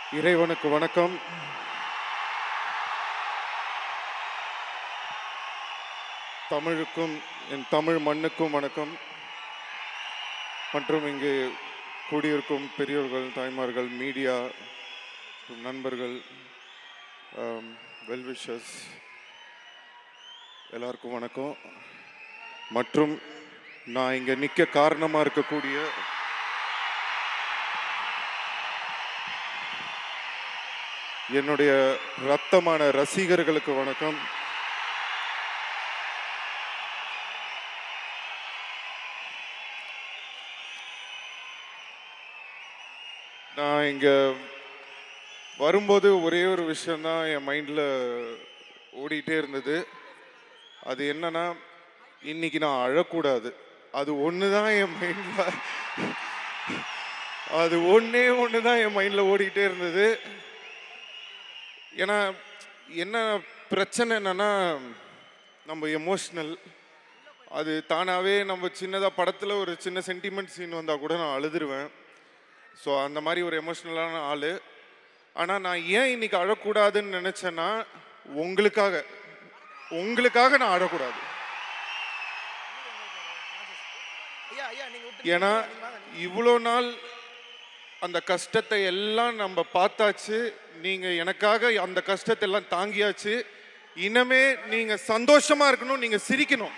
இறைவனுக்கு வணக்கம் தமிழுக்கும் என் தமிழ் மண்ணுக்கும் வணக்கம் மற்றும் இங்கு கூடியிருக்கும் பெரியோர்கள் தாய்மார்கள் மீடியா நண்பர்கள் வெல்விஷஸ் எல்லாருக்கும் வணக்கம் மற்றும் நான் இங்கே நிற்க காரணமாக இருக்கக்கூடிய என்னுடைய ரத்தமான ரசிகர்களுக்கு வணக்கம் நான் இங்கே வரும்போது ஒரே ஒரு விஷயந்தான் என் மைண்டில் ஓடிட்டே இருந்தது அது என்னன்னா இன்னைக்கு நான் அழக்கூடாது அது ஒன்று தான் என் மைண்டில் அது ஒன்றே ஒன்று தான் என் மைண்டில் ஓடிட்டே இருந்தது ஏன்னா என்ன பிரச்சனை என்னன்னா நம்ம எமோஷ்னல் அது தானாகவே நம்ம சின்னதாக படத்தில் ஒரு சின்ன சென்டிமெண்ட் சீன் வந்தால் கூட நான் அழுதுருவேன் ஸோ அந்த மாதிரி ஒரு எமோஷ்னலான ஆள் ஆனால் நான் ஏன் இன்னைக்கு அழக்கூடாதுன்னு நினச்சேன்னா உங்களுக்காக உங்களுக்காக நான் அழக்கூடாது ஐயா ஐயா நீங்க விட்டு ஏன்னா நீங்க வாங்க, நீங்க- இவ்வளோ நாள் அந்த கஷ்டத்தை எல்லாம் நம்ம பார்த்தாச்சு நீங்க எனக்காக அந்த கஷ்டத்தை எல்லாம் தாங்கியாச்சு இனிமே நீங்க சந்தோஷமா இருக்கணும் நீங்க சிரிக்கணும்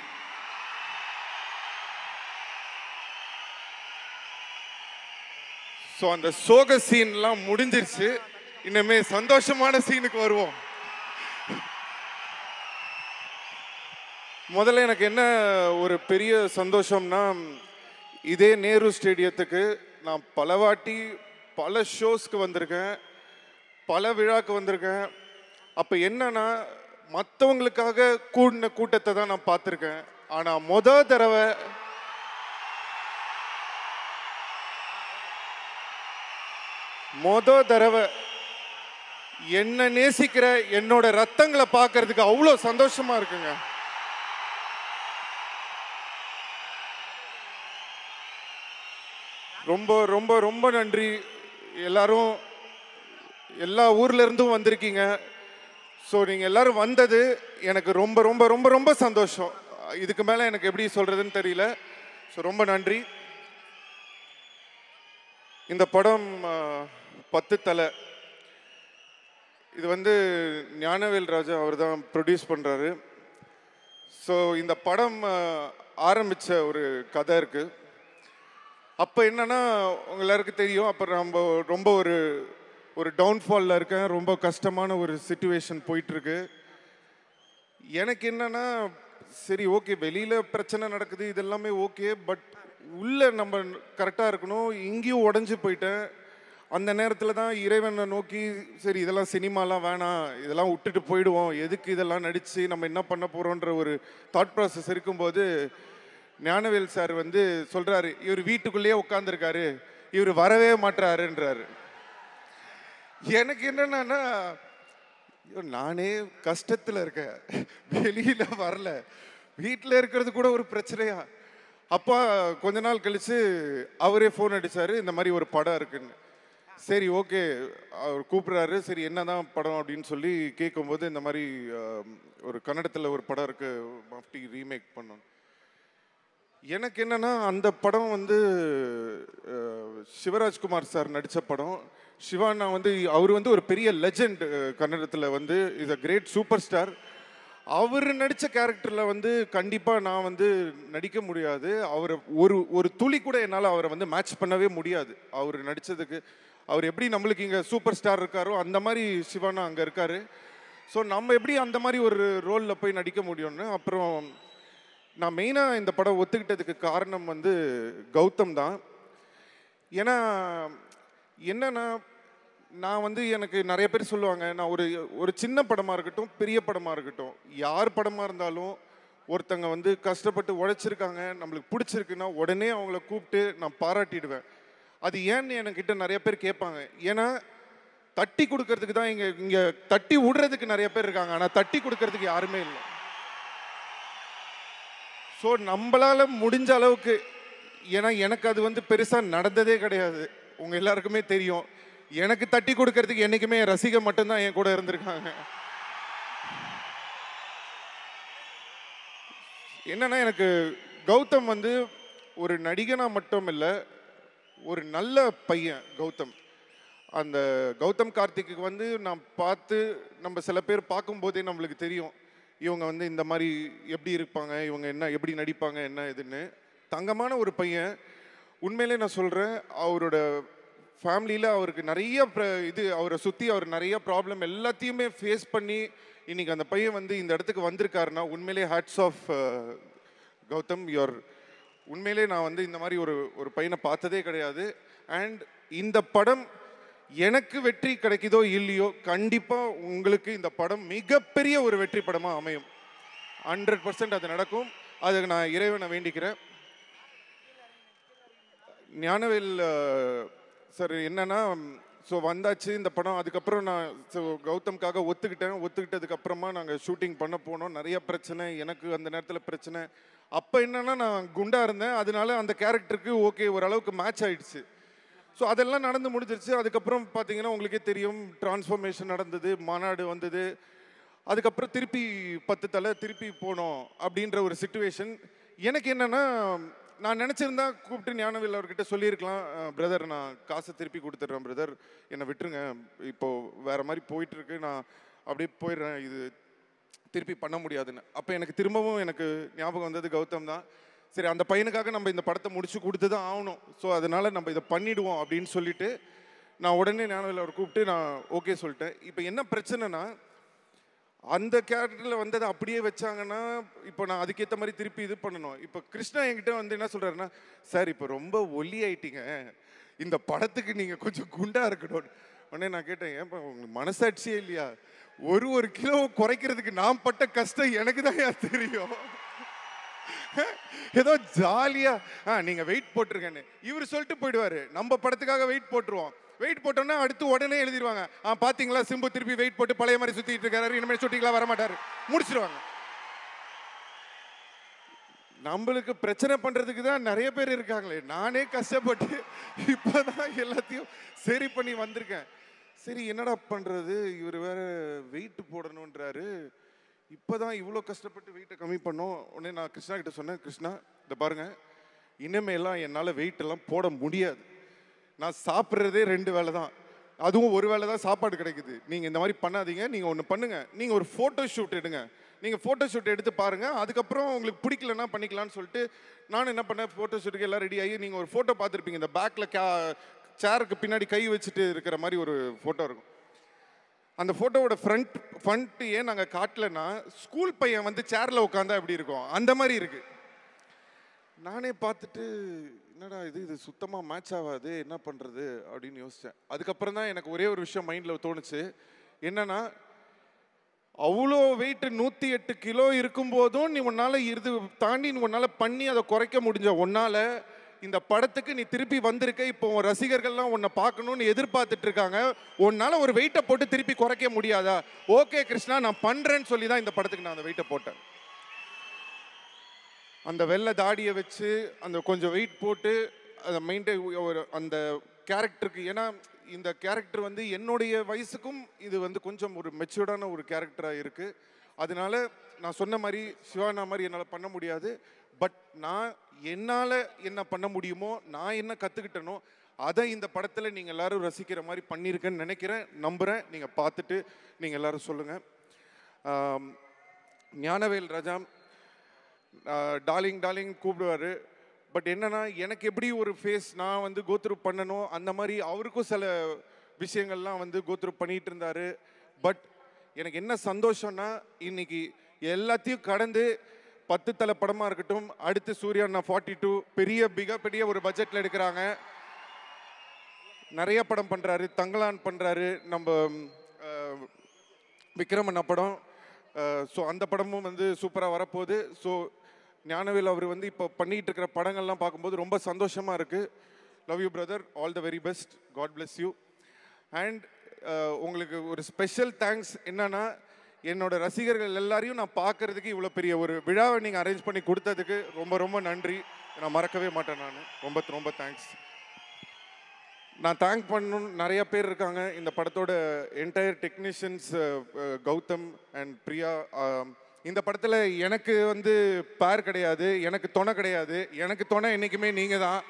ஸோ அந்த சோக சீன்லாம் முடிஞ்சிருச்சு இனிமே சந்தோஷமான சீனுக்கு வருவோம் முதல்ல எனக்கு என்ன ஒரு பெரிய சந்தோஷம்னா இதே நேரு ஸ்டேடியத்துக்கு நான் பல வாட்டி பல ஷோஸ்க்கு வந்திருக்கேன் பல விழாக்கு வந்திருக்கேன் அப்போ என்னன்னா மற்றவங்களுக்காக கூடின கூட்டத்தை தான் நான் பார்த்துருக்கேன் ஆனால் முத தடவை மொத தடவை என்ன நேசிக்கிற என்னோட ரத்தங்களை பார்க்கறதுக்கு அவ்வளோ சந்தோஷமா இருக்குங்க ரொம்ப ரொம்ப ரொம்ப நன்றி எல்லாரும் எல்லா ஊர்ல இருந்தும் வந்திருக்கீங்க ஸோ நீங்கள் எல்லாரும் வந்தது எனக்கு ரொம்ப ரொம்ப ரொம்ப ரொம்ப சந்தோஷம் இதுக்கு மேலே எனக்கு எப்படி சொல்கிறதுன்னு தெரியல ஸோ ரொம்ப நன்றி இந்த படம் ஆ, பத்து தலை இது வந்து ஞானவேல் ராஜா அவர் தான் ப்ரொடியூஸ் பண்ணுறாரு ஸோ இந்த படம் ஆரம்பித்த ஒரு கதை இருக்குது அப்போ என்னன்னா உங்க எல்லாருக்கும் தெரியும் அப்போ நம்ம ரொம்ப ஒரு ஒரு டவுன்ஃபாலில் இருக்கேன் ரொம்ப கஷ்டமான ஒரு சுச்சுவேஷன் போயிட்டுருக்கு எனக்கு என்னன்னா சரி ஓகே வெளியில் பிரச்சனை நடக்குது இதெல்லாமே ஓகே பட் உள்ளே நம்ம கரெக்டாக இருக்கணும் இங்கேயும் உடஞ்சி போயிட்டேன் அந்த நேரத்தில் தான் இறைவனை நோக்கி சரி இதெல்லாம் சினிமாலாம் வேணாம் இதெல்லாம் விட்டுட்டு போயிடுவோம் எதுக்கு இதெல்லாம் நடித்து நம்ம என்ன பண்ண போகிறோன்ற ஒரு தாட் ப்ராசஸ் இருக்கும்போது ஞானவேல் சார் வந்து சொல்கிறாரு இவர் வீட்டுக்குள்ளேயே உட்காந்துருக்காரு இவர் வரவே மாட்டாருன்றாரு எனக்கு என்னன்னா ஐயோ, நானே கஷ்டத்தில் இருக்கேன் வெளியில் வரல வீட்டில் இருக்கிறது கூட ஒரு பிரச்சனையா அப்பா கொஞ்ச நாள் கழிச்சு அவரே ஃபோன் அடிச்சாரு இந்த மாதிரி ஒரு படம் இருக்குன்னு சரி ஓகே அவர் கூப்பிடுறாரு சரி என்னதான் படம் அப்படின்னு சொல்லி கேட்கும்போது இந்த மாதிரி ஆஹ், ஒரு கன்னடத்தில் ஒரு படம் இருக்கு மஃப்டி ரீமேக் பண்ணணும் எனக்கு என்னன்னா அந்த படம் வந்து அஹ், சிவராஜ்குமார் சார் நடித்த படம் சிவானா வந்து அவர் வந்து ஒரு பெரிய லெஜெண்ட் கன்னடத்தில் வந்து is a great super star அவர் நடித்த கேரக்டரில் வந்து கண்டிப்பாக நான் வந்து நடிக்க முடியாது அவரை ஒரு ஒரு துளி கூட என்னால் அவரை வந்து மேட்ச் பண்ணவே முடியாது அவர் நடித்ததுக்கு அவர் எப்படி நம்மளுக்கு இங்கே சூப்பர் ஸ்டார் இருக்காரோ அந்த மாதிரி சிவானா அங்கே இருக்காரு ஸோ நம்ம எப்படி அந்த மாதிரி ஒரு ரோலில் போய் நடிக்க முடியும்னு அப்புறம் நான் மெயினாக இந்த படம் ஒத்துக்கிட்டதுக்கு காரணம் வந்து கௌதம் தான் ஏன்னா என்னன்னா நான் வந்து எனக்கு நிறைய பேர் சொல்லுவாங்க நான் ஒரு ஒரு சின்ன படமாக இருக்கட்டும் பெரிய படமாக இருக்கட்டும் யார் படமாக இருந்தாலும் ஒருத்தங்க வந்து கஷ்டப்பட்டு உழைச்சிருக்காங்க நம்மளுக்கு பிடிச்சிருக்குன்னா உடனே அவங்கள கூப்பிட்டு நான் பாராட்டிடுவேன் அது ஏன்னு என்கிட்ட நிறைய பேர் கேட்பாங்க ஏன்னா தட்டி கொடுக்கறதுக்கு தான் இங்கே இங்கே தட்டி விடுறதுக்கு நிறைய பேர் இருக்காங்க ஆனால் தட்டி கொடுக்கறதுக்கு யாருமே இல்லை ஸோ நம்மளால முடிஞ்ச அளவுக்கு ஏன்னா எனக்கு அது வந்து பெருசாக நடந்ததே கிடையாது உங்கள் எல்லாருக்குமே தெரியும் எனக்கு தட்டி கொடுக்கறதுக்கு என்னைக்குமே என் ரசிகை மட்டும்தான் என் கூட இருந்திருக்காங்க என்னன்னா எனக்கு கௌதம் வந்து ஒரு நடிகனா மட்டும் இல்லை ஒரு நல்ல பையன் கௌதம் அந்த கௌதம் கார்த்திக்கு வந்து நான் பார்த்து நம்ம சில பேர் பார்க்கும்போதே நம்மளுக்கு தெரியும் இவங்க வந்து இந்த மாதிரி எப்படி இருப்பாங்க இவங்க என்ன எப்படி நடிப்பாங்க என்ன இதுன்னு தங்கமான ஒரு பையன் உண்மையிலே நான் சொல்கிறேன் அவரோட ஃபேமிலியில் அவருக்கு நிறைய பிர- இது அவரை சுற்றி அவர் நிறைய ப்ராப்ளம் எல்லாத்தையுமே ஃபேஸ் பண்ணி இன்னைக்கு அந்த பையன் வந்து இந்த இடத்துக்கு வந்திருக்காருன்னா உண்மையிலே ஹேட்ஸ் ஆஃப் கௌதம் யுவர் உண்மையிலே நான் வந்து இந்த மாதிரி ஒரு ஒரு பையனை பார்த்ததே கிடையாது அண்ட் இந்த படம் எனக்கு வெற்றி கிடைக்குதோ இல்லையோ கண்டிப்பாக உங்களுக்கு இந்த படம் மிகப்பெரிய ஒரு வெற்றி படமாக அமையும் ஹண்ட்ரட் பர்சன்ட் அது நடக்கும் அதுக்கு நான் இறைவனை வேண்டிக்கிறேன் ஞானவேல் சார் என்னன்னா ஸோ வந்தாச்சு இந்த படம் அதுக்கப்புறம் நான் ஸோ கௌதம்காக ஒத்துக்கிட்டேன் ஒத்துக்கிட்டதுக்கு அப்புறமா நாங்கள் ஷூட்டிங் பண்ண போனோம் நிறைய பிரச்சனை எனக்கு அந்த நேரத்தில் பிரச்சனை அப்போ என்னன்னா நான் குண்டா இருந்தேன் அதனால அந்த கேரக்டருக்கு ஓகே ஓரளவுக்கு மேட்ச் ஆயிடுச்சு ஸோ அதெல்லாம் நடந்து முடிஞ்சிருச்சு அதுக்கப்புறம் பார்த்தீங்கன்னா உங்களுக்கே தெரியும் டிரான்ஸ்ஃபர்மேஷன் நடந்தது மாநாடு வந்தது அதுக்கப்புறம் திருப்பி பத்து தலை திருப்பி போனோம் அப்படின்ற ஒரு சுச்சுவேஷன் எனக்கு என்னன்னா நான் நினச்சிருந்தா கூப்பிட்டு ஞானவேல் அவர்கிட்ட சொல்லியிருக்கலாம் பிரதர் நான் காசை திருப்பி கொடுத்துட்றேன் பிரதர் என்னை விட்டுருங்க இப்போ வேற மாதிரி போயிட்டு இருக்கு நான் அப்படியே போயிடுறேன் இது திருப்பி பண்ண முடியாதுன்னு அப்போ எனக்கு திரும்பவும் எனக்கு ஞாபகம் வந்தது கௌதம் தான் சரி அந்த பையனுக்காக நம்ம இந்த படத்தை முடிச்சு கொடுத்து தான் ஆகணும் ஸோ அதனால நம்ம இதை பண்ணிடுவோம் அப்படின்னு சொல்லிட்டு நான் உடனே ஞானவேல் அவர் கூப்பிட்டு நான் ஓகே சொல்லிட்டேன் இப்போ என்ன பிரச்சனைனா அந்த கேரக்டரில் வந்ததை அப்படியே வச்சாங்கன்னா இப்போ நான் அதுக்கேற்ற மாதிரி திருப்பி இது பண்ணணும் இப்போ கிருஷ்ணா என்கிட்ட வந்து என்ன சொல்கிறாருன்னா சார் இப்போ ரொம்ப ஒல்லி ஆயிட்டீங்க இந்த படத்துக்கு நீங்கள் கொஞ்சம் குண்டா இருக்கணும் உடனே நான் கேட்டேன் ஏன் உங்களுக்கு மனசாட்சியே இல்லையா ஒரு ஒரு கிலோ குறைக்கிறதுக்கு நான் பட்ட கஷ்டம் எனக்கு தான் தெரியும் ஏதோ ஜாலியா ஆ நீங்க வெயிட் போட்டிருக்கேன்னு இவர் சொல்லிட்டு போயிடுவாரு நம்ம படத்துக்காக வெயிட் போட்டுருவோம் வெயிட் போட்டோம்னா அடுத்து உடனே எழுதிருவாங்க ஆ பாத்தீங்களா சிம்பு திருப்பி வெயிட் போட்டு பழைய மாதிரி சுத்திட்டு இருக்காரு இனிமேல் ஷூட்டிங்லாம் வர மாட்டாரு முடிச்சிருவாங்க நம்மளுக்கு பிரச்சனை பண்றதுக்கு தான் நிறைய பேர் இருக்காங்களே நானே கஷ்டப்பட்டு இப்பதான் எல்லாத்தையும் சரி பண்ணி வந்திருக்கேன் சரி என்னடா பண்றது இவர் வேற வெயிட் போடணுன்றாரு இப்போதான் இவ்வளோ கஷ்டப்பட்டு வெயிட்டை கம்மி பண்ணோம் உடனே நான் கிருஷ்ணா கிட்ட சொன்னேன் கிருஷ்ணா இந்த பாருங்க இனிமேலாம் என்னால் வெயிட் எல்லாம் போட முடியாது நான் சாப்பிட்றதே ரெண்டு வேளை தான் அதுவும் ஒரு வேளை தான் சாப்பாடு கிடைக்குது நீங்கள் இந்த மாதிரி பண்ணாதீங்க நீங்கள் ஒன்று பண்ணுங்க நீங்கள் ஒரு ஃபோட்டோ ஷூட் எடுங்க நீங்கள் ஃபோட்டோ ஷூட் எடுத்து பாருங்க அதுக்கப்புறம் உங்களுக்கு பிடிக்கலன்னா பண்ணிக்கலாம்னு சொல்லிட்டு நானும் என்ன பண்ணேன் ஃபோட்டோ ஷூட்டுக்கு எல்லாம் ரெடி ஆகி நீங்கள் ஒரு ஃபோட்டோ பார்த்துருப்பீங்க இந்த பேக்கில் கே சேருக்கு பின்னாடி கை வச்சுட்டு இருக்கிற மாதிரி ஒரு ஃபோட்டோ இருக்கும் அந்த ஃபோட்டோவோட ஃப்ரண்ட் ஃப்ரண்ட் ஏன் நாங்கள் காட்டலன்னா ஸ்கூல் பையன் வந்து சேரில் உட்காந்தா எப்படி இருக்கும் அந்த மாதிரி இருக்கு நானே பார்த்துட்டு என்னடா இது இது சுத்தமாக மேட்ச் ஆகாது என்ன பண்ணுறது அப்படின்னு யோசித்தேன் அதுக்கப்புறம் தான் எனக்கு ஒரே ஒரு விஷயம் மைண்டில் தோணுச்சு என்னன்னா அவ்வளோ வெயிட் நூற்றி எட்டு கிலோ இருக்கும்போதும் நீ உன்னால் இது தாண்டி நீ உன்னால் பண்ணி அதை குறைக்க முடிஞ்ச உன்னால் இந்த படத்துக்கு நீ திருப்பி வந்திருக்க இப்போ உன் ரசிகர்கள்லாம் உன்னை பார்க்கணும்னு எதிர்பார்த்துட்டு இருக்காங்க உன்னால ஒரு வெயிட்டை போட்டு திருப்பி குறைக்க முடியாதா ஓகே கிருஷ்ணா நான் பண்ணுறேன்னு சொல்லி தான் இந்த படத்துக்கு நான் அந்த வெயிட்டை போட்டேன் அந்த வெள்ளை தாடியை வச்சு அந்த கொஞ்சம் வெயிட் போட்டு அதை மெயின்டைன் ஒரு அந்த கேரக்டருக்கு ஏன்னா இந்த கேரக்டர் வந்து என்னுடைய வயசுக்கும் இது வந்து கொஞ்சம் ஒரு மெச்சூர்டான ஒரு கேரக்டராக இருக்குது அதனால நான் சொன்ன மாதிரி சிவானா மாதிரி என்னால் பண்ண முடியாது பட் நான் என்னால் என்ன பண்ண முடியுமோ நான் என்ன கற்றுக்கிட்டனோ அதை இந்த படத்தில் நீங்கள் எல்லாரும் ரசிக்கிற மாதிரி பண்ணியிருக்கேன்னு நினைக்கிறேன் நம்புகிறேன் நீங்கள் பார்த்துட்டு நீங்கள் எல்லாரும் சொல்லுங்கள் ஞானவேல் ராஜா டார்லிங் டார்லிங் கூப்பிடுவாரு பட் என்னன்னா எனக்கு எப்படி ஒரு ஃபேஸ் நான் வந்து கோத்ரூ பண்ணணும் அந்த மாதிரி அவருக்கும் சில விஷயங்கள்லாம் வந்து கோத்ரூ பண்ணிட்டு இருந்தாரு பட் எனக்கு என்ன சந்தோஷம்னா இன்னைக்கு எல்லாத்தையும் கடந்து பத்து தலை படமாக இருக்கட்டும் அடுத்து சூர்யா நான் ஃபார்ட்டி டூ பெரிய மிகப்பெரிய ஒரு பட்ஜெட்டில் எடுக்கிறாங்க நிறைய படம் பண்ணுறாரு தங்கலான் பண்ணுறாரு நம்ம அஹ், விக்ரம் அண்ணா படம் ஸோ அந்த படமும் வந்து சூப்பராக வரப்போகுது ஸோ ஞானவேல் அவர் வந்து இப்போ பண்ணிட்டு இருக்கிற படங்கள்லாம் பார்க்கும்போது ரொம்ப சந்தோஷமாக இருக்குது love you brother all the very best god bless you and உங்களுக்கு ஒரு ஸ்பெஷல் தேங்க்ஸ் என்னன்னா என்னோட ரசிகர்கள் எல்லாரையும் நான் பார்க்கறதுக்கு இவ்வளோ பெரிய ஒரு விழாவை நீங்கள் அரேஞ்ச் பண்ணி கொடுத்ததுக்கு ரொம்ப ரொம்ப நன்றி நான் மறக்கவே மாட்டேன் நான் ரொம்ப ரொம்ப தேங்க்ஸ் நான் தேங்க் பண்ணணும் நிறைய பேர் இருக்காங்க இந்த படத்தோட entire technicians Gautham and Priya ஆம், இந்த படத்தில் எனக்கு வந்து பேர் கிடையாது எனக்கு துணை கிடையாது எனக்கு துணை என்றைக்குமே நீங்கள் தான்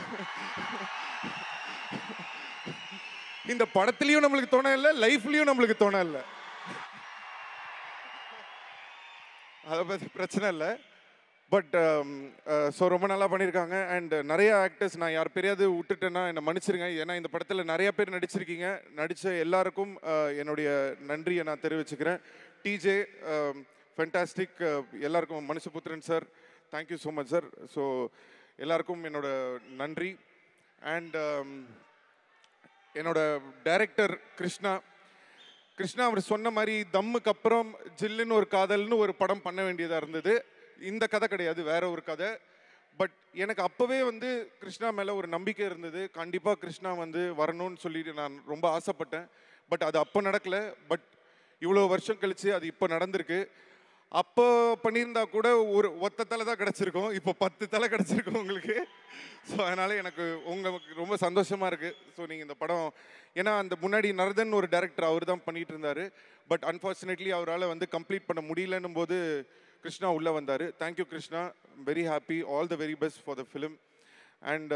இந்த படத்துலையும் நம்மளுக்கு துணை இல்லை லைஃப்லேயும் நம்மளுக்கு துணை இல்லை அதை பற்றி பிரச்சனை இல்லை பட் ஸோ ரொம்ப நல்லா பண்ணியிருக்காங்க அண்ட் நிறைய ஆக்டர்ஸ் நான் யார் பெரியாவது விட்டுட்டேன்னா என்னை மன்னிச்சிருங்க ஏன்னா இந்த படத்தில் நிறைய பேர் நடிச்சிருக்கீங்க நடித்த எல்லாருக்கும் uh, என்னுடைய நன்றியை நான் தெரிவிச்சுக்கிறேன் டிஜே ஃபென்டாஸ்டிக் எல்லாருக்கும் Manushaputhiran sir thank you so much sir so எல்லாருக்கும் என்னோட நன்றி அண்ட் என்னோட டைரக்டர் கிருஷ்ணா கிருஷ்ணா அவர் சொன்ன மாதிரி தம்முக்கு அப்புறம் ஜில்லுன்னு ஒரு காதல்னு ஒரு படம் பண்ண வேண்டியதாக இருந்தது இந்த கதை கிடையாது வேற ஒரு கதை பட் எனக்கு அப்போவே வந்து கிருஷ்ணா மேலே ஒரு நம்பிக்கை இருந்தது கண்டிப்பாக கிருஷ்ணா வந்து வரணும்னு சொல்லிட்டு நான் ரொம்ப ஆசைப்பட்டேன் பட் அது அப்போ நடக்கல பட் இவ்வளோ வருஷம் கழிச்சு அது இப்போ நடந்திருக்கு அப்போ பண்ணியிருந்தா கூட ஒரு ஒத்த தலை தான் கிடச்சிருக்கும் இப்போ பத்து தலை கிடச்சிருக்கும் உங்களுக்கு ஸோ அதனால் எனக்கு உங்களுக்கு ரொம்ப சந்தோஷமாக இருக்குது ஸோ நீங்கள் இந்த படம் ஏன்னா அந்த முன்னாடி நரதன் ஒரு டேரக்டர் அவர் தான் பண்ணிட்டு இருந்தார் பட் அன்ஃபார்ச்சுனேட்லி அவரால் வந்து கம்ப்ளீட் பண்ண முடியலன்னும் போது கிருஷ்ணா உள்ளே வந்தார் thank you Krishna very happy all the very best for the film and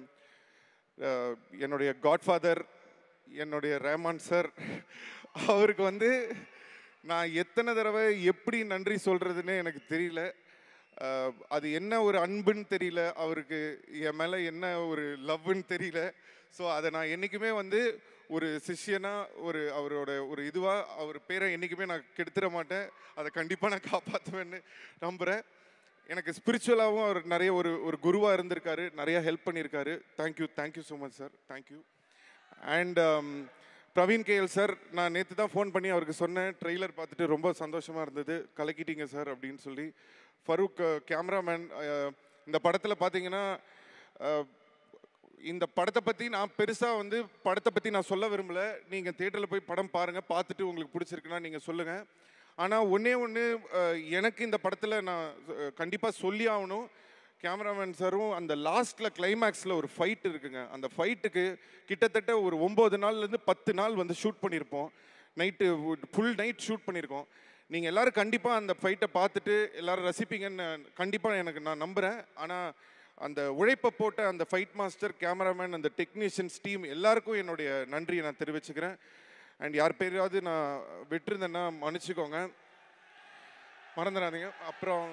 என்னுடைய காட்ஃபாதர் என்னுடைய ரேமான் சார் அவருக்கு வந்து நான் எத்தனை தடவை எப்படி நன்றி சொல்கிறதுன்னு எனக்கு தெரியல அஹ், அது என்ன ஒரு அன்புன்னு தெரியல அவருக்கு என் மேலே என்ன ஒரு லவ்னு தெரியல ஸோ அதை நான் என்றைக்குமே வந்து ஒரு சிஷ்யனா ஒரு அவரோட ஒரு இதுவாக அவர் பேரை என்றைக்குமே நான் கெடுத்துட மாட்டேன் அதை கண்டிப்பாக நான் காப்பாற்றுவேன்னு நம்புகிறேன் எனக்கு ஸ்பிரிச்சுவலாகவும் அவர் நிறைய ஒரு ஒரு குருவாக இருந்திருக்காரு நிறைய ஹெல்ப் பண்ணியிருக்காரு thank you thank you so much sir thank you and Praveen KL sir நான் நேற்று தான் ஃபோன் பண்ணி அவருக்கு சொன்னேன் ட்ரெய்லர் பார்த்துட்டு ரொம்ப சந்தோஷமாக இருந்தது கலக்கிட்டீங்க சார் அப்படின்னு சொல்லி ஃபரூக் கேமராமேன் இந்த படத்தில் பார்த்தீங்கன்னா அஹ், இந்த படத்தை பற்றி நான் பெருசாக வந்து படத்தை பற்றி நான் சொல்ல விரும்பல நீங்கள் தேட்டரில் போய் படம் பாருங்கள் பார்த்துட்டு உங்களுக்கு பிடிச்சிருக்குன்னா நீங்கள் சொல்லுங்கள் ஆனால் ஒன்றே ஒன்று எனக்கு இந்த படத்தில் நான் கண்டிப்பாக சொல்லி ஆகணும் கேமராமேன் சாரும் அந்த லாஸ்ட்டில் கிளைமேக்ஸில் ஒரு ஃபைட் இருக்குங்க அந்த ஃபைட்டுக்கு கிட்டத்தட்ட ஒரு ஒம்பது நாள்லேருந்து பத்து நாள் வந்து ஷூட் பண்ணியிருப்போம் நைட்டு ஃபுல் நைட் ஷூட் பண்ணியிருக்கோம் நீங்கள் எல்லாரும் கண்டிப்பாக அந்த ஃபைட்டை பார்த்துட்டு எல்லாரும் ரசிப்பீங்கன்னு கண்டிப்பாக எனக்கு நான் நம்புகிறேன் ஆனால் அந்த உழைப்பை போட்ட அந்த ஃபைட் மாஸ்டர் கேமராமேன் அந்த டெக்னீஷியன்ஸ் டீம் எல்லாருக்கும் என்னுடைய நன்றியை நான் தெரிவிச்சுக்கிறேன் அண்ட் யார் பேரையாவது நான் விட்டுருந்தேன்னா மன்னிச்சுக்கோங்க மறந்துடாதீங்க அப்புறம்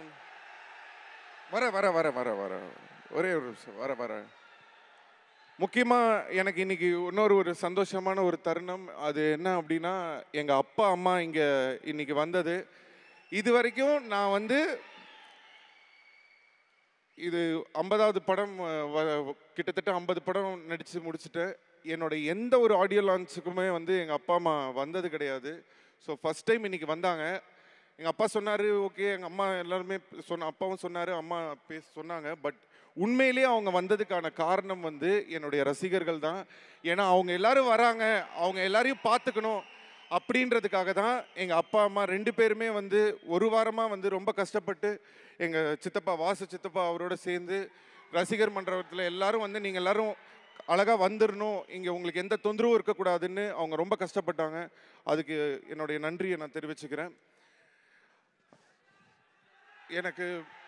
வர வர வர வர வர ஒரே ஒரு நிமிஷம் வர வர முக்கியமாக எனக்கு இன்னைக்கு இன்னொரு ஒரு சந்தோஷமான ஒரு தருணம் அது என்ன அப்படின்னா எங்கள் அப்பா அம்மா இங்கே இன்னைக்கு வந்தது இது வரைக்கும் நான் வந்து இது ஐம்பதாவது படம் அஹ், வ- கிட்டத்தட்ட ஐம்பது படம் நடித்து முடிச்சுட்டேன் என்னோட எந்த ஒரு ஆடியோ லான்ச்சுக்குமே வந்து எங்கள் அப்பா அம்மா வந்தது கிடையாது ஸோ ஃபஸ்ட் டைம் இன்னைக்கு வந்தாங்க எங்கள் அப்பா சொன்னார் ஓகே எங்கள் அம்மா எல்லாருமே சொன்ன அப்பாவும் சொன்னார் அம்மா பேச சொன்னாங்க பட் உண்மையிலேயே அவங்க வந்ததுக்கான காரணம் வந்து என்னுடைய ரசிகர்கள் தான் ஏன்னா அவங்க எல்லாரும் வராங்க அவங்க எல்லாரையும் பார்த்துக்கணும் அப்படின்றதுக்காக தான் எங்கள் அப்பா அம்மா ரெண்டு பேருமே வந்து ஒரு வாரமாக வந்து ரொம்ப கஷ்டப்பட்டு எங்கள் சித்தப்பா வாசு சித்தப்பா அவரோட சேர்ந்து ரசிகர் மன்றத்தில் எல்லாரும் வந்து நீங்கள் எல்லாரும் அழகாக வந்துடணும் இங்கே உங்களுக்கு எந்த தொந்தரவும் இருக்கக்கூடாதுன்னு அவங்க ரொம்ப கஷ்டப்பட்டாங்க அதுக்கு என்னுடைய நன்றியை நான் தெரிவிச்சுக்கிறேன் எனக்கு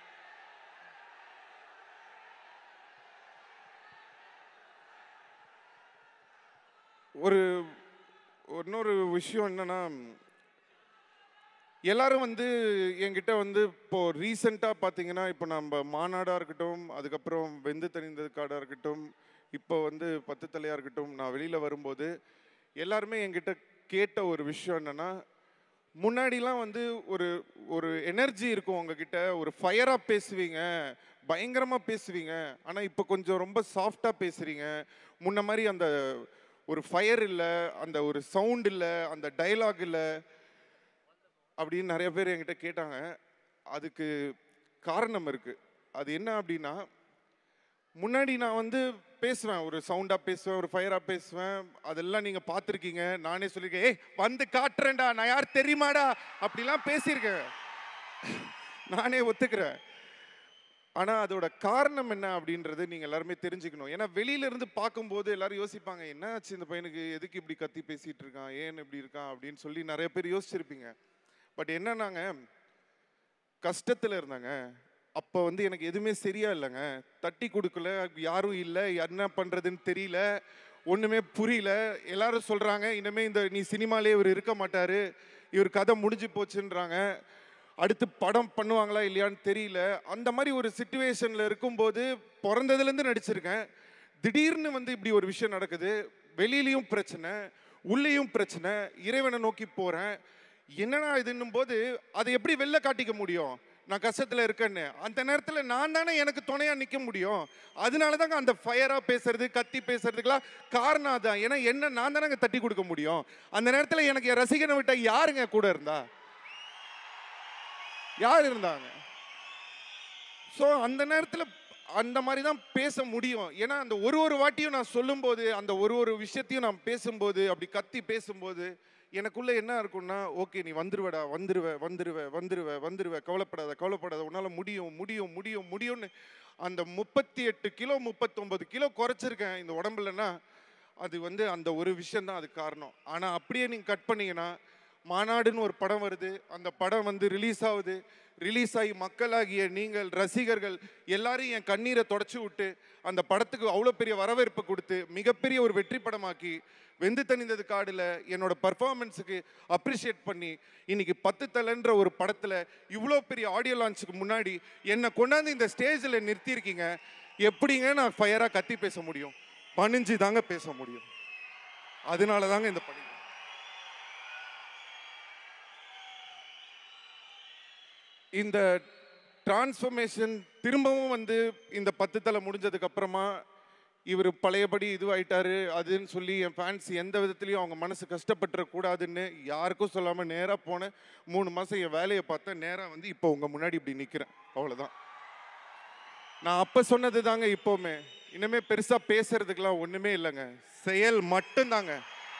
ஒரு இன்னொரு விஷயம் என்னன்னா எல்லாரும் வந்து என்கிட்ட வந்து இப்போ ரீசெண்டாக பார்த்தீங்கன்னா இப்போ நம்ம மாநாடாக இருக்கட்டும் அதுக்கப்புறம் வெந்து தணிந்தது காடாக இருக்கட்டும் இப்போ வந்து பத்து தலையாக இருக்கட்டும் நான் வெளியில் வரும்போது எல்லாருமே என்கிட்ட கேட்ட ஒரு விஷயம் என்னன்னா முன்னாடிலாம் வந்து ஒரு ஒரு எனர்ஜி இருக்கும் உங்ககிட்ட ஒரு ஃபயராக பேசுவீங்க பயங்கரமாக பேசுவீங்க ஆனால் இப்போ கொஞ்சம் ரொம்ப சாஃப்டாக பேசுகிறீங்க முன்ன மாதிரி அந்த ஒரு ஃபயர் இல்லை அந்த ஒரு சவுண்ட் இல்லை அந்த டயலாக் இல்லை அப்படின்னு நிறைய பேர் என்கிட்ட கேட்டாங்க அதுக்கு காரணம் இருக்கு அது என்ன அப்படின்னா முன்னாடி நான் வந்து பேசுவேன் ஒரு சவுண்டாக பேசுவேன் ஒரு ஃபயராக பேசுவேன் அதெல்லாம் நீங்கள் பார்த்துருக்கீங்க நானே சொல்லியிருக்கேன் ஏய் வந்து காட்டுறேன்டா நான் யார் தெரியுமாடா அப்படிலாம் பேசியிருக்கேன் நானே ஒத்துக்கிறேன் ஆனா அதோட காரணம் என்ன அப்படின்றது நீங்க எல்லாருமே தெரிஞ்சுக்கணும் ஏன்னா வெளியில இருந்து பார்க்கும்போது எல்லாரும் யோசிப்பாங்க என்ன ஆச்சு இந்த பையனுக்கு எதுக்கு இப்படி கத்தி பேசிட்டு இருக்கான் ஏன் இப்படி இருக்கான் அப்படின்னு சொல்லி நிறைய பேர் யோசிச்சிருப்பீங்க பட் என்னன்னாங்க கஷ்டத்துல இருந்தாங்க அப்போ வந்து எனக்கு எதுவுமே சரியா இல்லைங்க தட்டி கொடுக்கல யாரும் இல்லை என்ன பண்றதுன்னு தெரியல ஒண்ணுமே புரியல எல்லாரும் சொல்றாங்க இனிமே இந்த நீ சினிமாலே இவர் இருக்க மாட்டாரு இவர் கதை முடிஞ்சு போச்சுன்றாங்க அடுத்து படம் பண்ணுவாங்களா இல்லையான்னு தெரியல அந்த மாதிரி ஒரு சுச்சுவேஷன்ல இருக்கும்போது பிறந்ததுலேருந்து நடிச்சிருக்கேன் திடீர்னு வந்து இப்படி ஒரு விஷயம் நடக்குது வெளியிலயும் பிரச்சனை உள்ளேயும் பிரச்சனை இறைவனை நோக்கி போறேன் என்னடா இதுன்னும் போது அதை எப்படி வெளில காட்டிக்க முடியும் நான் கஷ்டத்துல இருக்கேன்னு அந்த நேரத்துல நான் தானே எனக்கு துணையா நிக்க முடியும் அதனால தாங்க அந்த ஃபயரா பேசுறது கத்தி பேசுறதுக்கெல்லாம் காரணம் அதான் ஏன்னா என்ன நான் தானங்க தட்டி கொடுக்க முடியும் அந்த நேரத்துல எனக்கு என் ரசிகனை விட்ட யாருங்க கூட இருந்தா யார் இருந்தாங்க ஸோ அந்த நேரத்தில் அந்த மாதிரி தான் பேச முடியும் ஏன்னா அந்த ஒரு ஒரு வாட்டியும் நான் சொல்லும்போது அந்த ஒரு ஒரு விஷயத்தையும் நான் பேசும்போது அப்படி கத்தி பேசும்போது எனக்குள்ள என்ன இருக்கும்னா ஓகே நீ வந்துருவடா வந்துருவ வந்துருவ வந்துருவ வந்துருவ கவலைப்படாத கவலைப்படாத உன்னால முடியும் முடியும் முடியும் முடியும்னு அந்த முப்பத்தி எட்டு கிலோ முப்பத்தொன்பது கிலோ குறைச்சிருக்கேன் இந்த உடம்புலன்னா அது வந்து அந்த ஒரு விஷயம் தான் அது காரணம் ஆனால் அப்படியே நீங்கள் கட் பண்ணீங்கன்னா மாநாடுன்னு ஒரு படம் வருது அந்த படம் வந்து ரிலீஸ் ஆகுது ரிலீஸ் ஆகி மக்களாகிய நீங்கள் ரசிகர்கள் எல்லாரையும் என் கண்ணீரை தொடச்சி விட்டு அந்த படத்துக்கு அவ்வளோ பெரிய வரவேற்பு கொடுத்து மிகப்பெரிய ஒரு வெற்றி படமாக்கி வெந்து தணிந்தது காடில் என்னோட பர்ஃபார்மன்ஸுக்கு அப்ரிஷியேட் பண்ணி இன்னைக்கு பத்து தலைன்ற ஒரு படத்தில் இவ்வளோ பெரிய ஆடியோ லான்ச்சுக்கு முன்னாடி என்னை கொண்டாந்து இந்த ஸ்டேஜில் நிறுத்தியிருக்கீங்க எப்படிங்க நான் ஃபயராக கத்தி பேச முடியும் பணிஞ்சு தாங்க பேச முடியும் அதனால தாங்க இந்த பணி இந்த டிரான்ஸ்ஃபர்மேஷன் திரும்பவும் வந்து இந்த பத்து தலை முடிஞ்சதுக்கு அப்புறமா இவர் பழையபடி இதுவாயிட்டாரு அதுன்னு சொல்லி என் ஃபேன்ஸ் எந்த விதத்துலையும் அவங்க மனசு கஷ்டப்பட்டுற கூடாதுன்னு யாருக்கும் சொல்லாமல் நேராக போனேன் மூணு மாதம் என் வேலையை பார்த்தேன் நேராக வந்து இப்போ உங்கள் முன்னாடி இப்படி நிற்கிறேன் அவ்வளோதான் நான் அப்போ சொன்னது தாங்க இப்போவுமே இனிமே பெருசாக பேசுறதுக்கெல்லாம் ஒன்றுமே இல்லைங்க செயல் மட்டும்தாங்க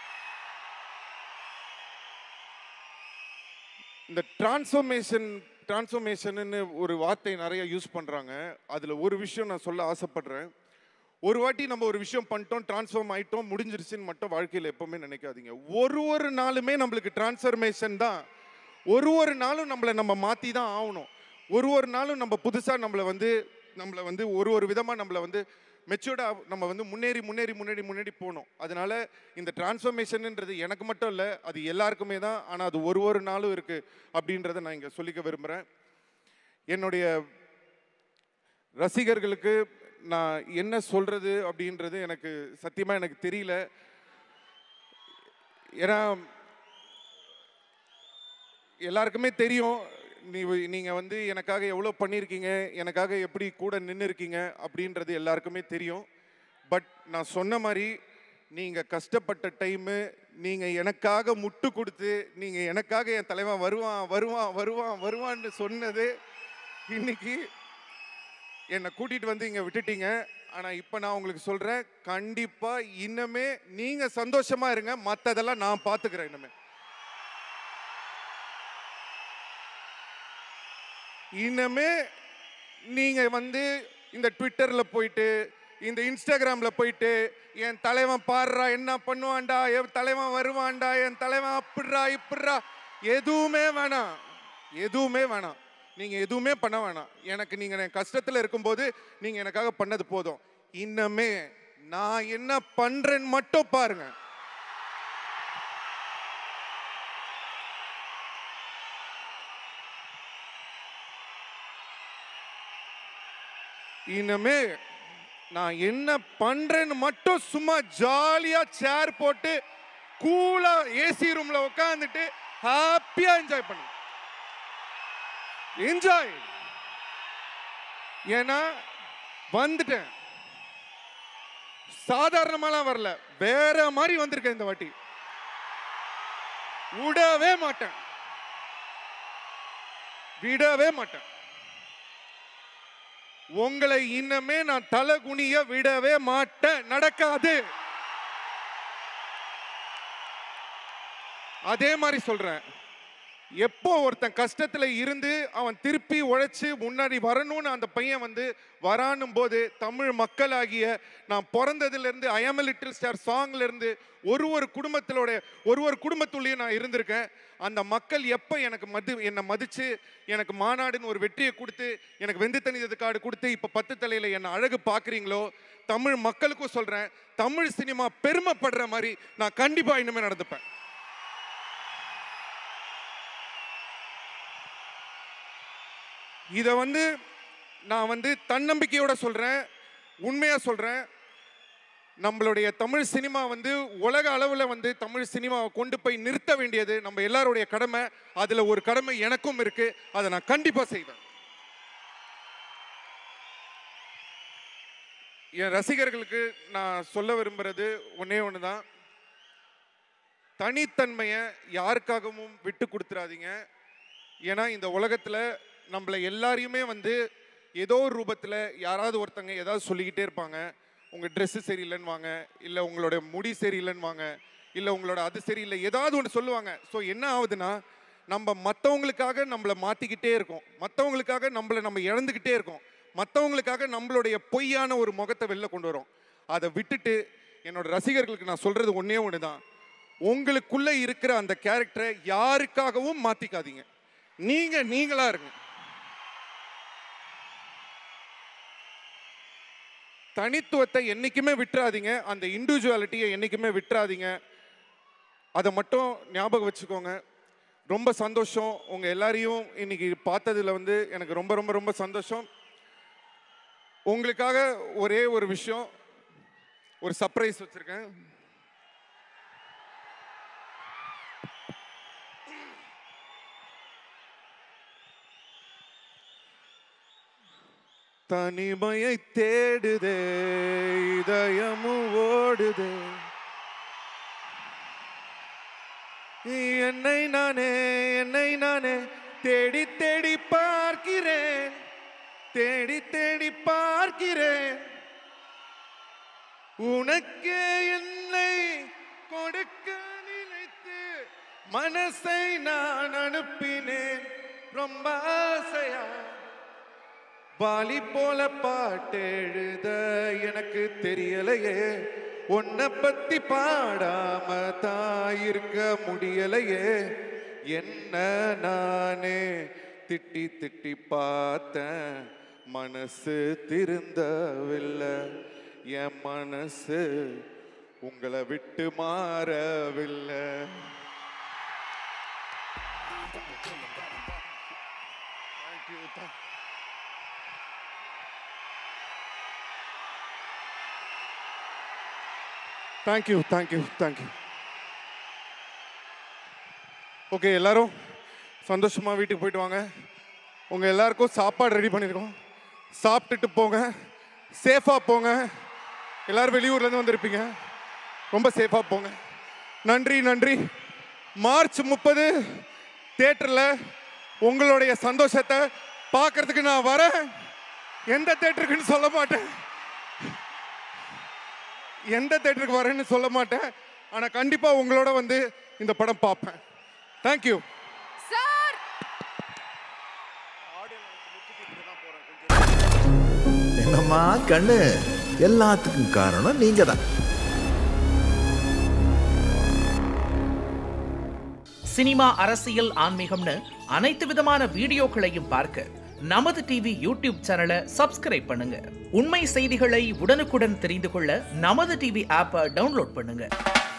இந்த டிரான்ஸ்ஃபர்மேஷன் டிரான்ஸ்ஃபர்மேஷன்னு ஒரு வார்த்தை நிறைய யூஸ் பண்ணுறாங்க அதில் ஒரு விஷயம் நான் சொல்ல ஆசைப்படுறேன் ஒரு வாட்டி நம்ம ஒரு விஷயம் பண்ணிட்டோம் டிரான்ஸ்ஃபார்ம் ஆயிட்டோம் முடிஞ்சிருச்சுன்னு மட்டும் வாழ்க்கையில் எப்பவுமே நினைக்காதீங்க ஒரு ஒரு நாளுமே நம்மளுக்கு டிரான்ஸ்ஃபர்மேஷன் தான் ஒரு ஒரு நாளும் நம்மளை நம்ம மாற்றி தான் ஆகணும் ஒரு ஒரு நாளும் நம்ம புதுசாக நம்மளை வந்து நம்மளை வந்து ஒரு ஒரு விதமாக நம்மளை வந்து மெச்சூர்டாக நம்ம வந்து முன்னேறி முன்னேறி முன்னேறி முன்னேறி போகணும் அதனால இந்த டிரான்ஸ்ஃபர்மேஷன்ன்றது எனக்கு மட்டும் இல்லை அது எல்லாருக்குமே தான் ஆனால் அது ஒரு ஒரு நாளும் இருக்குது அப்படின்றத நான் இங்கே சொல்லிக்க விரும்புகிறேன் என்னுடைய ரசிகர்களுக்கு நான் என்ன சொல்றது அப்படின்றது எனக்கு சத்தியமா எனக்கு தெரியல ஏன்னா எல்லாருக்குமே தெரியும் நீ நீங்கள் வந்து எனக்காக எவ்வளோ பண்ணியிருக்கீங்க எனக்காக எப்படி கூட நின்று இருக்கீங்க அப்படின்றது எல்லாருக்குமே தெரியும் பட் நான் சொன்ன மாதிரி நீங்கள் கஷ்டப்பட்ட டைமு நீங்கள் எனக்காக முட்டு கொடுத்து நீங்கள் எனக்காக என் தலைவன் வருவான் வருவான் வருவான் வருவான்னு சொன்னது இன்னைக்கு என்னை கூட்டிட்டு வந்து இங்க விட்டுட்டீங்க ஆனா இப்ப நான் உங்களுக்கு சொல்றேன் கண்டிப்பா இன்னமே நீங்க சந்தோஷமா இருங்க மத்ததெல்லாம் நான் பாத்துக்கிறேன் இனிமே இனிமே நீங்க வந்து இந்த ட்விட்டர்ல போயிட்டு இந்த இன்ஸ்டாகிராம்ல போயிட்டு என் தலைவன் பாடுறா என்ன பண்ணுவான்டா என் தலைவன் வருவான்டா என் தலைவன் அப்படிடா இப்படிடா எதுவுமே வேணாம் எதுவுமே வேணாம் நீங்க எதுவுமே பண்ண வேணாம் எனக்கு நீங்க என் கஷ்டத்துல இருக்கும்போது நீங்க எனக்காக பண்ணது போதும் இன்னமே நான் என்ன பண்றேன்னு மட்டும் பாருங்க இனிமே நான் என்ன பண்றேன்னு மட்டும் சும்மா ஜாலியா சேர் போட்டு கூலா ஏசி ரூம்ல உட்காந்துட்டு ஹாப்பியா என்ஜாய் பண்ணு என்ஜாய் ஏன்னா வந்துட்டேன் சாதாரணமாலாம் வரல வேற மாதிரி வந்திருக்கேன் இந்த வாட்டி விடவே மாட்டேன் விடவே மாட்டேன் உங்களை இன்னமே நான் தலை குனிய விடவே மாட்டேன் நடக்காது அதே மாதிரி சொல்றேன் எப்போ ஒருத்தன் கஷ்டத்துல இருந்து அவன் திருப்பி உழைச்சு முன்னாடி வரணும்னு அந்த பையன் வந்து வரானும் போது தமிழ் மக்களாகிய நான் பிறந்ததுல இருந்து ஐஎம் லிட்டில் ஸ்டார் சாங்ல இருந்து ஒரு ஒரு குடும்பத்திலோட ஒரு ஒரு குடும்பத்துள்ளேயும் நான் இருந்திருக்கேன் அந்த மக்கள் எப்போ எனக்கு மது என்னை மதிச்சு எனக்கு மாநாடுன்னு ஒரு வெற்றியை கொடுத்து எனக்கு வெந்து தனிதது கார்டு கொடுத்து இப்போ பத்து தலையில் என்னை அழகு பார்க்குறீங்களோ தமிழ் மக்களுக்கும் சொல்கிறேன் தமிழ் சினிமா பெருமைப்படுற மாதிரி நான் கண்டிப்பாக இனிமேல் நடந்துப்பேன் இதை வந்து நான் வந்து தன்னம்பிக்கையோட சொல்கிறேன் உண்மையாக சொல்கிறேன் நம்மளுடைய தமிழ் சினிமா வந்து உலக அளவில் வந்து தமிழ் சினிமாவை கொண்டு போய் நிறுத்த வேண்டியது நம்ம எல்லாருடைய கடமை அதில் ஒரு கடமை எனக்கும் இருக்கு அதை நான் கண்டிப்பாக செய்வேன் என் ரசிகர்களுக்கு நான் சொல்ல விரும்புறது ஒன்றே ஒன்று தான் தனித்தன்மையை யாருக்காகவும் விட்டு கொடுத்துறாதீங்க ஏன்னா இந்த உலகத்தில் நம்மளை எல்லாரையுமே வந்து ஏதோ ஒரு ரூபத்தில் யாராவது ஒருத்தங்க ஏதாவது சொல்லிக்கிட்டே இருப்பாங்க உங்கள் ட்ரெஸ்ஸு சரியில்லைன்னு வாங்க இல்லை உங்களோட முடி சரியில்லைன்னு வாங்க இல்லை உங்களோட அது சரியில்லை ஏதாவது ஒன்று சொல்லுவாங்க ஸோ என்ன ஆகுதுன்னா நம்ம மற்றவங்களுக்காக நம்மளை மாற்றிக்கிட்டே இருக்கோம் மற்றவங்களுக்காக நம்மளை நம்ம இழந்துக்கிட்டே இருக்கோம் மற்றவங்களுக்காக நம்மளுடைய பொய்யான ஒரு முகத்தை வெளில கொண்டு வரோம் அதை விட்டுட்டு என்னோட ரசிகர்களுக்கு நான் சொல்கிறது ஒன்றே ஒன்று தான் உங்களுக்குள்ளே இருக்கிற அந்த கேரக்டரை யாருக்காகவும் மாற்றிக்காதீங்க நீங்கள் நீங்களாக இருங்க தனித்துவத்தை என்றைக்குமே விட்டுறாதீங்க அந்த இண்டிவிஜுவாலிட்டியை என்றைக்குமே விட்டுறாதீங்க அதை மட்டும் ஞாபகம் வச்சுக்கோங்க ரொம்ப சந்தோஷம் உங்கள் எல்லாரையும் இன்னைக்கு பார்த்ததுல வந்து எனக்கு ரொம்ப ரொம்ப ரொம்ப சந்தோஷம் உங்களுக்காக ஒரே ஒரு விஷயம் ஒரு சர்ப்ரைஸ் வச்சுருக்கேன் தனிமையை தேடுதே இதயமும் ஓடுதே என்னை நானே என்னை நானே தேடி தேடி பார்க்கிறேன் தேடி தேடி பார்க்கிறேன் உனக்கே என்னை கொடுக்க நினைத்து மனசை நான் அனுப்பினேன் ரொம்ப ஆசையா வாலி போல பாட்டெழுத எனக்கு தெரியலையே உன்னை பத்தி பாடாம தான் இருக்க முடியலையே என்ன நானே திட்டி திட்டி பார்த்தேன் மனசு திருந்தவில்லை என் மனசு உங்களை விட்டு மாறவில்லை Thank you. Thank thank you thank you thank you okay எல்லாரும் சந்தோஷமாக வீட்டுக்கு போயிட்டு வாங்க உங்கள் எல்லாருக்கும் சாப்பாடு ரெடி பண்ணியிருக்கோம் சாப்பிட்டுட்டு போங்க சேஃபாக போங்க எல்லாரும் வெளியூர்லேருந்து வந்திருப்பீங்க ரொம்ப சேஃபாக போங்க நன்றி நன்றி மார்ச் முப்பது தேட்டரில் உங்களுடைய சந்தோஷத்தை பார்க்கறதுக்கு நான் வரேன் எந்த தேட்டருக்குன்னு சொல்ல மாட்டேன் எந்த தேட்டருக்கு வரேன்னு சொல்ல மாட்டேன் ஆனால் கண்டிப்பாக உங்களோட வந்து இந்த படம் பார்ப்பேன் தேங்க்யூ சார் என்னம்மா கண்ணு எல்லாத்துக்கும் காரணம் நீங்க தான் சினிமா அரசியல் ஆன்மீகம்னு அனைத்து விதமான வீடியோக்களையும் பார்க்க நமது டிவி யூடியூப் சேனலை சப்ஸ்கிரைப் பண்ணுங்க உண்மை செய்திகளை உடனுக்குடன் தெரிந்து கொள்ள நமது டிவி ஆப்பை டவுன்லோட் பண்ணுங்க